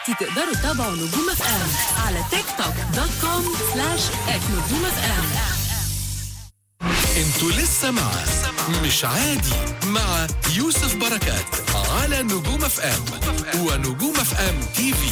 دلوقتي تقدروا تتابعوا نجوم اف ام على تيك توك دوت كوم سلاش ات نجوم اف ام انتوا لسه مع مش عادي مع يوسف بركات على نجوم اف ام ونجوم اف ام تي في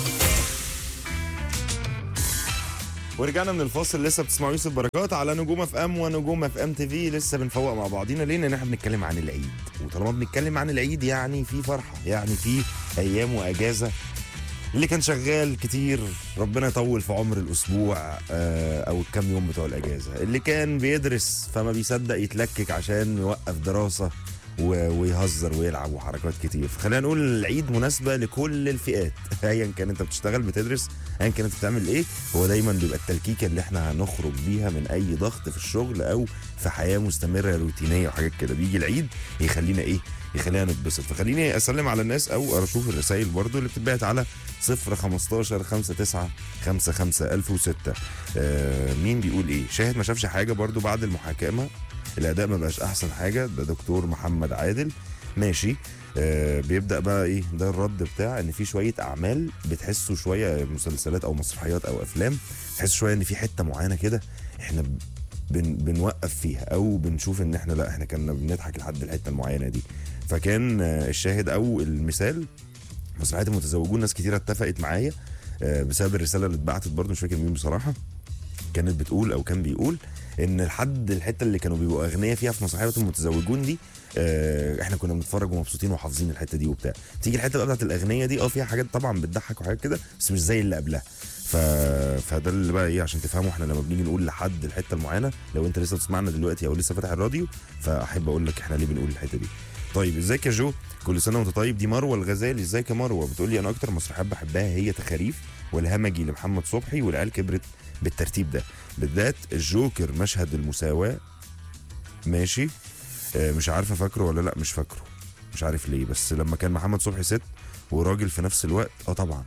ورجعنا من الفاصل لسه بتسمعوا يوسف بركات على نجوم اف ام ونجوم اف ام تي في لسه بنفوق مع بعضينا ليه؟ لان احنا بنتكلم عن العيد وطالما بنتكلم عن العيد يعني في فرحه يعني في ايام واجازه اللي كان شغال كتير ربنا يطول في عمر الاسبوع آه، او الكام يوم بتوع الاجازه اللي كان بيدرس فما بيصدق يتلكك عشان يوقف دراسه و- ويهزر ويلعب وحركات كتير فخلينا نقول العيد مناسبه لكل الفئات ايا كان انت بتشتغل بتدرس ايا كان انت بتعمل ايه هو دايما بيبقى التلكيكه اللي احنا هنخرج بيها من اي ضغط في الشغل او في حياه مستمره روتينيه وحاجات كده بيجي العيد يخلينا ايه يخلينا نتبسط فخليني اسلم على الناس او اشوف الرسائل برضو اللي بتتبعت على 0 15 59 55 1006 آه مين بيقول ايه شاهد ما شافش حاجه برضو بعد المحاكمه الاداء ما بقاش احسن حاجه ده دكتور محمد عادل ماشي آه بيبدا بقى ايه ده الرد بتاع ان في شويه اعمال بتحسوا شويه مسلسلات او مسرحيات او افلام تحس شويه ان في حته معينه كده احنا بن بنوقف فيها او بنشوف ان احنا لا احنا كنا بنضحك لحد الحته المعينه دي فكان آه، الشاهد او المثال مسرحيه المتزوجون ناس كتيره اتفقت معايا آه، بسبب الرساله اللي اتبعتت برضه مش فاكر مين بصراحه كانت بتقول او كان بيقول ان لحد الحته اللي كانوا بيبقوا اغنياء فيها في مسرحيه المتزوجون دي آه، احنا كنا بنتفرج ومبسوطين وحافظين الحته دي وبتاع تيجي الحته بقى بتاعت الاغنيه دي اه فيها حاجات طبعا بتضحك وحاجات كده بس مش زي اللي قبلها ف... فده اللي بقى ايه عشان تفهموا احنا لما بنيجي نقول لحد الحته المعينه لو انت لسه بتسمعنا دلوقتي او لسه فاتح الراديو فاحب اقول لك احنا ليه بنقول الحته دي طيب ازيك يا جو كل سنه وانت طيب دي مروه الغزالي ازيك يا مروه بتقول لي انا اكتر مسرحيات بحبها هي تخاريف والهمجي لمحمد صبحي والعيال كبرت بالترتيب ده بالذات الجوكر مشهد المساواه ماشي آه، مش عارفه فاكره ولا لا مش فاكره مش عارف ليه بس لما كان محمد صبحي ست وراجل في نفس الوقت اه طبعا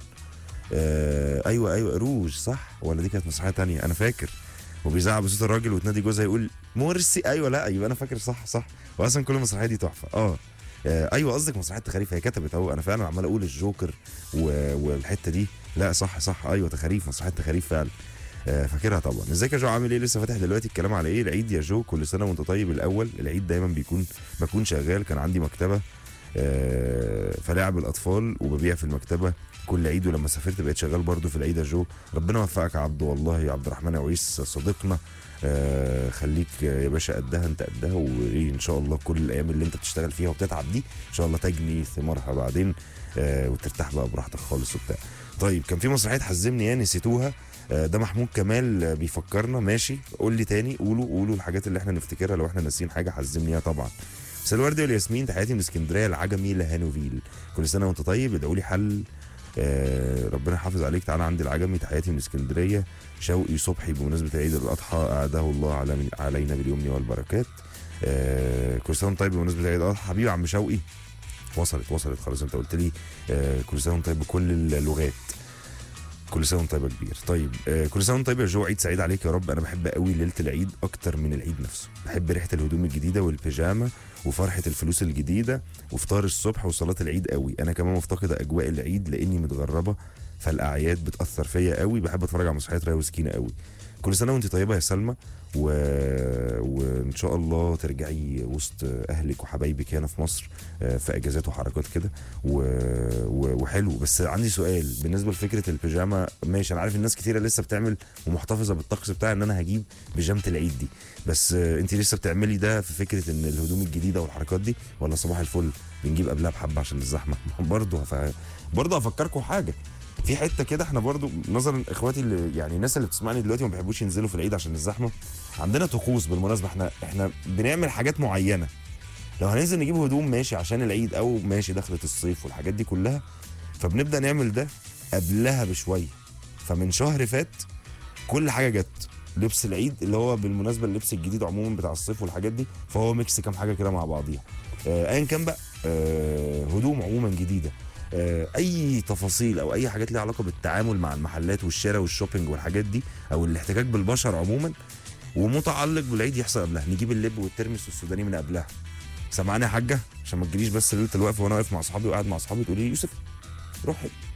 آه ايوه ايوه روج صح ولا دي كانت مسرحيه تانية انا فاكر وبيزعق بصوت الراجل وتنادي جوزها يقول مرسي ايوه لا يبقى انا فاكر صح صح واصلا كل المسرحيه دي تحفه اه آه، ايوه قصدك مسرحيه تخاريف هي كتبت اهو انا فعلا عمال اقول الجوكر و... والحته دي لا صح صح ايوه تخاريف مسرحيه تخاريف فعلا آه، فاكرها طبعا ازيك يا جو عامل ايه لسه فاتح دلوقتي الكلام على ايه العيد يا جو كل سنه وانت طيب الاول العيد دايما بيكون بكون شغال كان عندي مكتبه آه، فلاعب الاطفال وببيع في المكتبه كل عيد ولما سافرت بقيت شغال برضو في العيد يا جو ربنا يوفقك يا عبد والله يا عبد الرحمن عويس صديقنا آه خليك يا باشا قدها انت قدها وايه ان شاء الله كل الايام اللي انت بتشتغل فيها وبتتعب دي ان شاء الله تجني ثمارها بعدين آه وترتاح بقى براحتك خالص وبتاع طيب كان في مسرحيه حزمني يا نسيتوها آه، ده محمود كمال آه، بيفكرنا ماشي قول لي تاني قولوا قولوا الحاجات اللي احنا نفتكرها لو احنا ناسيين حاجه حزمني يا طبعا بس الورد والياسمين تحياتي من اسكندريه العجمي لهانوفيل كل سنه وانت طيب ادعوا لي حل آه ربنا يحافظ عليك تعالى عندي العجمي تحياتي من اسكندريه شوقي صبحي بمناسبه عيد الاضحى اعاده الله على علينا باليمن والبركات آه كل سنه وانت طيب بمناسبه عيد الاضحى حبيبي عم شوقي وصلت وصلت خلاص انت قلت لي آه كل سنه وانت طيب بكل اللغات كل سنه وانت طيب يا كبير طيب آه كل سنه وانت طيب يا جو عيد سعيد عليك يا رب انا بحب قوي ليله العيد اكتر من العيد نفسه بحب ريحه الهدوم الجديده والبيجامه وفرحه الفلوس الجديده وفطار الصبح وصلاه العيد قوي انا كمان مفتقده اجواء العيد لاني متغربه فالاعياد بتاثر فيا قوي بحب اتفرج على مسرحيات رايه وسكينه قوي كل سنه وانت طيبه يا سلمى و... وان شاء الله ترجعي وسط اهلك وحبايبك هنا في مصر آه، في اجازات وحركات كده و... و... وحلو بس عندي سؤال بالنسبه لفكره البيجامه ماشي انا عارف الناس كتيره لسه بتعمل ومحتفظه بالطقس بتاع ان انا هجيب بيجامه العيد دي بس آه، انت لسه بتعملي ده في فكره ان الهدوم الجديده والحركات دي ولا صباح الفل بنجيب قبلها بحبه عشان الزحمه برضه هف... برضه هفكركم حاجه في حته كده احنا برضو نظرا اخواتي اللي يعني الناس اللي بتسمعني دلوقتي ما بيحبوش ينزلوا في العيد عشان الزحمه عندنا طقوس بالمناسبه احنا احنا بنعمل حاجات معينه لو هننزل نجيب هدوم ماشي عشان العيد او ماشي دخلت الصيف والحاجات دي كلها فبنبدا نعمل ده قبلها بشويه فمن شهر فات كل حاجه جت لبس العيد اللي هو بالمناسبه اللبس الجديد عموما بتاع الصيف والحاجات دي فهو ميكس كام حاجه كده مع بعضيها آه، ايا كان بقى آه، هدوم عموما جديده آه، اي تفاصيل او اي حاجات ليها علاقه بالتعامل مع المحلات والشراء والشوبينج والحاجات دي او الاحتكاك بالبشر عموما ومتعلق بالعيد يحصل قبلها نجيب اللب والترمس والسوداني من قبلها سامعاني يا حاجه عشان ما تجيليش بس ليله الوقفه وانا واقف مع اصحابي وقاعد مع اصحابي تقولي لي يوسف روح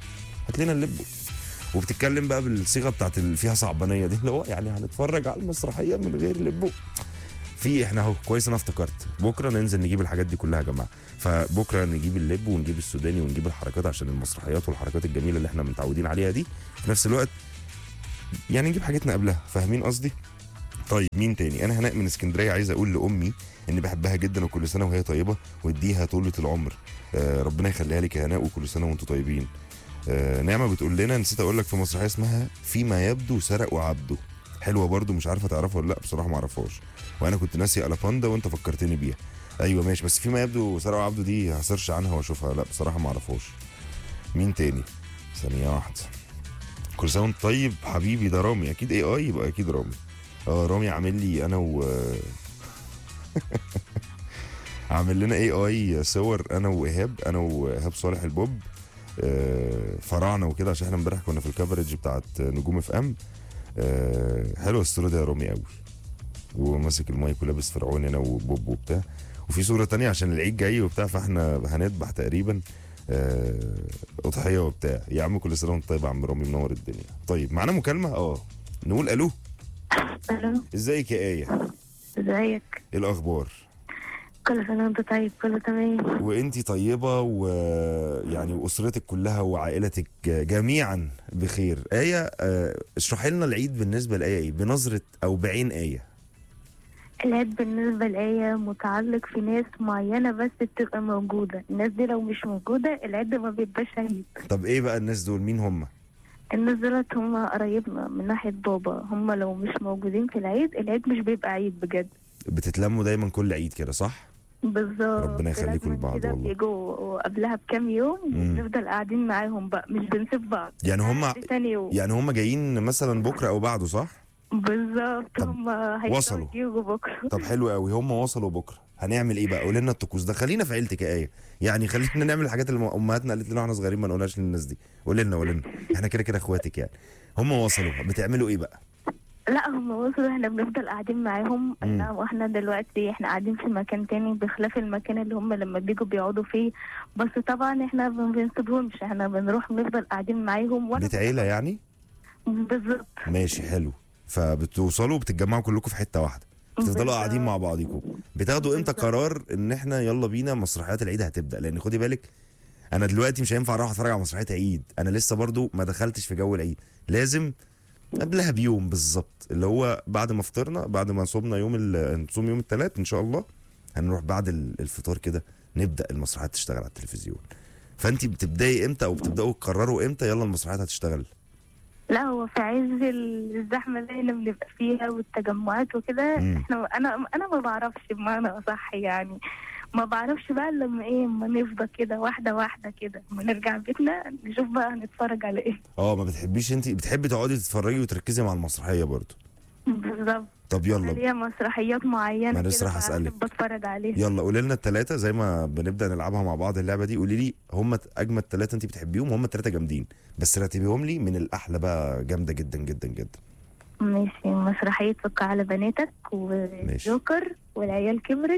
هات لنا الليبو وبتتكلم بقى بالصيغه بتاعت اللي فيها صعبانيه دي اللي هو يعني هنتفرج على المسرحيه من غير ليبو في احنا اهو كويس انا افتكرت بكره ننزل نجيب الحاجات دي كلها يا جماعه فبكره نجيب اللب ونجيب السوداني ونجيب الحركات عشان المسرحيات والحركات الجميله اللي احنا متعودين عليها دي في نفس الوقت يعني نجيب حاجتنا قبلها فاهمين قصدي طيب مين تاني انا هناء من اسكندريه عايز اقول لامي اني بحبها جدا وكل سنه وهي طيبه واديها طولة العمر آه ربنا يخليها لك يا هناء وكل سنه وانتم طيبين آه نعمه بتقول لنا نسيت اقول لك في مسرحيه اسمها فيما يبدو سرق وعبده حلوه برضو مش عارفه تعرفها ولا لا بصراحه ما اعرفهاش وانا كنت ناسي الاباندا وانت فكرتني بيها ايوه ماشي بس فيما يبدو سرق وعبده دي هسيرش عنها واشوفها لا بصراحه ما اعرفهاش مين تاني ثانيه واحده كل سنه وانت طيب حبيبي ده رامي اكيد اي اي يبقى اكيد رامي اه رامي عامل لي انا و عامل لنا اي اي صور انا وايهاب انا وايهاب صالح البوب آه، فرعنا وكده عشان احنا امبارح كنا في الكفرج بتاعت نجوم اف ام آه، حلوه الصوره دي يا رامي قوي وماسك المايك ولابس فرعون هنا وبوب وبتاع وفي صوره تانية عشان العيد جاي وبتاع فاحنا هنذبح تقريبا آه، اضحيه وبتاع يا عم كل سنه وانت طيب يا عم رامي منور الدنيا طيب معانا مكالمه اه نقول الو الو ازيك يا ايه ازيك ايه الاخبار كل سنة وانت طيب كله تمام وانتي طيبه ويعني واسرتك كلها وعائلتك جميعا بخير ايه آه، اشرحي لنا العيد بالنسبه لايه ايه بنظره او بعين ايه العيد بالنسبة لآية متعلق في ناس معينة بس بتبقى موجودة الناس دي لو مش موجودة العيد ما بيبقاش عيد طب ايه بقى الناس دول مين هم الناس دولت هم قرايبنا من ناحية بابا هم لو مش موجودين في العيد العيد مش بيبقى عيد بجد بتتلموا دايما كل عيد كده صح بالظبط ربنا يخليكم لازم لبعض كده والله. بيجوا قبلها بكام يوم مم. بنفضل قاعدين معاهم بقى مش بنسيب بعض يعني هم لحد تاني يوم يعني هم جايين مثلا بكره او بعده صح بالظبط طب هم وصلوا. هيجوا بكرة طب حلو قوي هم وصلوا بكره هنعمل ايه بقى قول لنا الطقوس ده خلينا في عيلتك يا ايه يعني خلينا نعمل الحاجات اللي امهاتنا قالت لنا واحنا صغيرين ما نقولهاش للناس دي قول لنا قول لنا احنا كده كده اخواتك يعني هم وصلوا بتعملوا ايه بقى لا هم وصلوا احنا بنفضل قاعدين معاهم مم. لا واحنا دلوقتي احنا قاعدين في مكان تاني بخلاف المكان اللي هم لما بيجوا بيقعدوا فيه بس طبعا احنا ما بنسيبهمش احنا بنروح بنفضل قاعدين معاهم وانا بيت عيله يعني بالظبط ماشي حلو فبتوصلوا بتتجمعوا كلكم في حته واحده بتفضلوا بالظبط. قاعدين مع بعضيكم بتاخدوا امتى بالظبط. قرار ان احنا يلا بينا مسرحيات العيد هتبدا لان خدي بالك انا دلوقتي مش هينفع اروح اتفرج على مسرحيات عيد انا لسه برضو ما دخلتش في جو العيد لازم قبلها بيوم بالظبط اللي هو بعد ما فطرنا بعد ما صومنا يوم ال- نصوم يوم الثلاث ان شاء الله هنروح بعد ال- الفطار كده نبدا المسرحيات تشتغل على التلفزيون فانت بتبداي امتى او بتبداوا تقرروا امتى يلا المسرحيات هتشتغل لا هو في عز ال- الزحمه اللي احنا بنبقى فيها والتجمعات وكده مم. احنا انا انا ما بعرفش بمعنى اصح يعني ما بعرفش بقى لما ايه ما نفضى كده واحده واحده كده ما نرجع بيتنا نشوف بقى هنتفرج على ايه اه ما بتحبيش انت بتحبي تقعدي تتفرجي وتركزي مع المسرحيه برضو بالظبط طب انا يلا ليا مسرحيات معينه ما أنا كده لسه راح بحب أسألك. بتفرج عليها يلا قولي لنا الثلاثه زي ما بنبدا نلعبها مع بعض اللعبه دي قولي لي هم اجمد ثلاثه انت بتحبيهم وهم الثلاثه جامدين بس رتبيهم لي من الاحلى بقى جامده جدا جدا جدا ماشي مسرحيه فك على بناتك والجوكر والعيال كبرت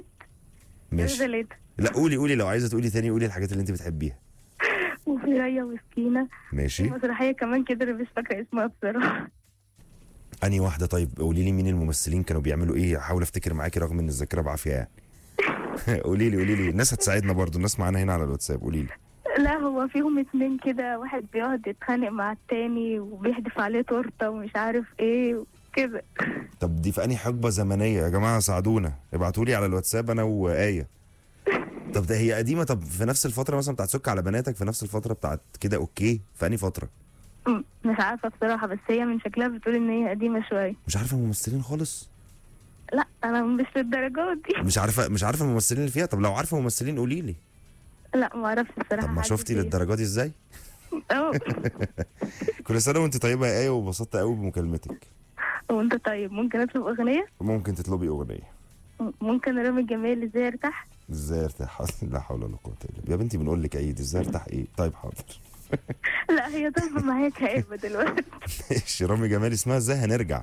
ماشي ثلاثة لا قولي قولي لو عايزه تقولي تاني قولي الحاجات اللي انت بتحبيها وفي ريا وسكينه ماشي مسرحيه كمان كده أنا مش فاكره اسمها بصراحه انهي واحده طيب قولي لي مين الممثلين كانوا بيعملوا ايه احاول افتكر معاكي رغم ان الذاكره بعافيه يعني قولي لي قولي لي الناس هتساعدنا برضو الناس معانا هنا على الواتساب قولي لي لا هو فيهم اتنين كده واحد بيقعد يتخانق مع التاني وبيحدف عليه تورته ومش عارف ايه كده طب دي في انهي حقبه زمنيه يا جماعه ساعدونا ابعتوا لي على الواتساب انا وايه طب ده هي قديمه طب في نفس الفتره مثلا بتاعت سك على بناتك في نفس الفتره بتاعت كده اوكي في انهي فتره م- مش عارفه بصراحه بس هي من شكلها بتقول ان هي قديمه شويه مش عارفه الممثلين خالص لا انا مش للدرجات دي مش عارفه مش عارفه الممثلين اللي فيها طب لو عارفه ممثلين قولي لي لا ما اعرفش بصراحه طب ما حد شفتي فيها. للدرجه دي ازاي اه كل سنه وانت طيبه يا ايه وبسطت قوي بمكالمتك وانت طيب ممكن اطلب اغنيه ممكن تطلبي اغنيه م- ممكن رامي الجمال ازاي ارتاح ازاي ارتاح لا حول ولا قوه الا بالله يا بنتي بنقول لك عيد ازاي ارتاح ايه طيب حاضر لا هي طالبه معايا كآبة دلوقتي ماشي رامي جمال اسمها ازاي هنرجع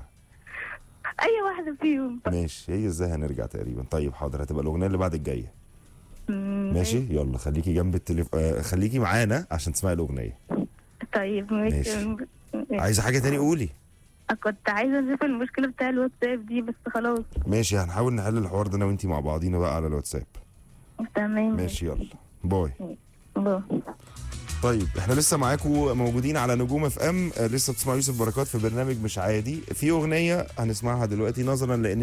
اي واحده فيهم ماشي هي ازاي هنرجع تقريبا طيب حاضر هتبقى الاغنيه اللي بعد الجايه م- ماشي يلا خليكي جنب التليف... آه خليكي معانا عشان تسمعي الاغنيه طيب ماشي. ماشي عايزه حاجه تاني قولي كنت عايزه اشوف المشكله بتاع الواتساب دي بس خلاص ماشي هنحاول نحل الحوار ده انا وانتي مع بعضينا بقى على الواتساب تمام ماشي يلا باي باي. طيب احنا لسه معاكم موجودين على نجوم اف ام آه، لسه بتسمعوا يوسف بركات في برنامج مش عادي في اغنيه هنسمعها دلوقتي نظرا لان